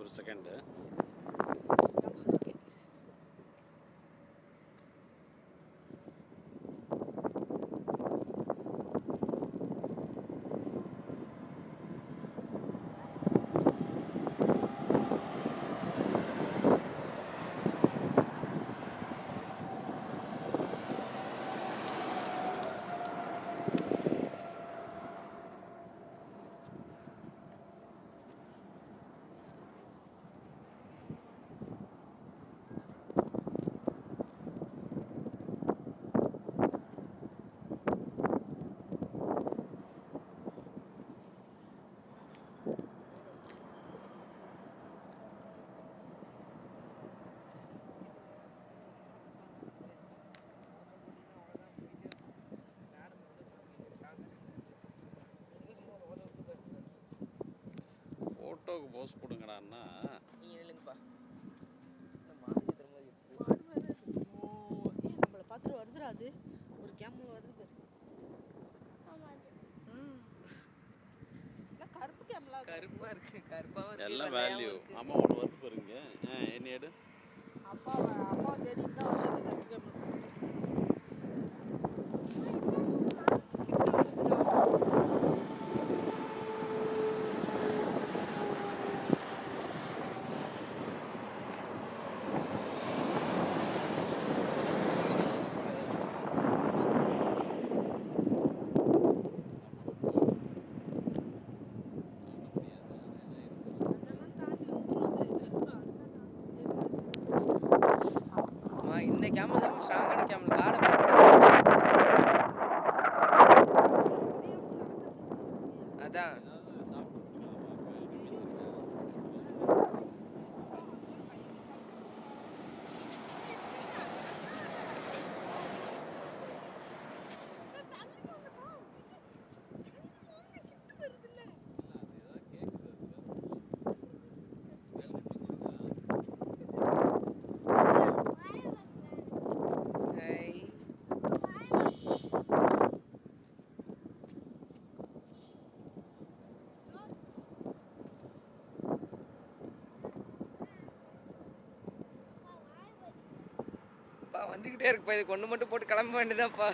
ஒரு செகண்டு ஃபோட்டோவுக்கு போஸ் கொடுங்கடான்னா நீங்க நில்லுங்கப்பா இந்த மாடு திரும்ப இருக்கு ஓ ஏய் நம்மள பார்த்துட்டு வருதுடா அது ஒரு கேமரா வருது பாரு ம். என்ன கருப்பு கேமரா கருப்பா இருக்கு கருப்பாவும் இருக்கு எல்லாம் வெள்ளையாவும் வேல்யூ இருக்கு. ஆமாம் ஒன்று வருது பாருங்க ஆ என்ன எடு அப்பாவை அப்பாவை தேடிட்டு தான் வருது கருப்பு கேமரா அதெல்லாம் தாண்டி வந்துரும் அது. அம்மா, இந்த கேமரா தான் ஸ்ட்ராங்கான கேமரா காடை பாருங்க அதான் ஐ பா வந்துகிட்டே இருக்குப்பா இது கொண்டு மட்டும் போட்டு கிளம்ப வேண்டியதான்ப்பா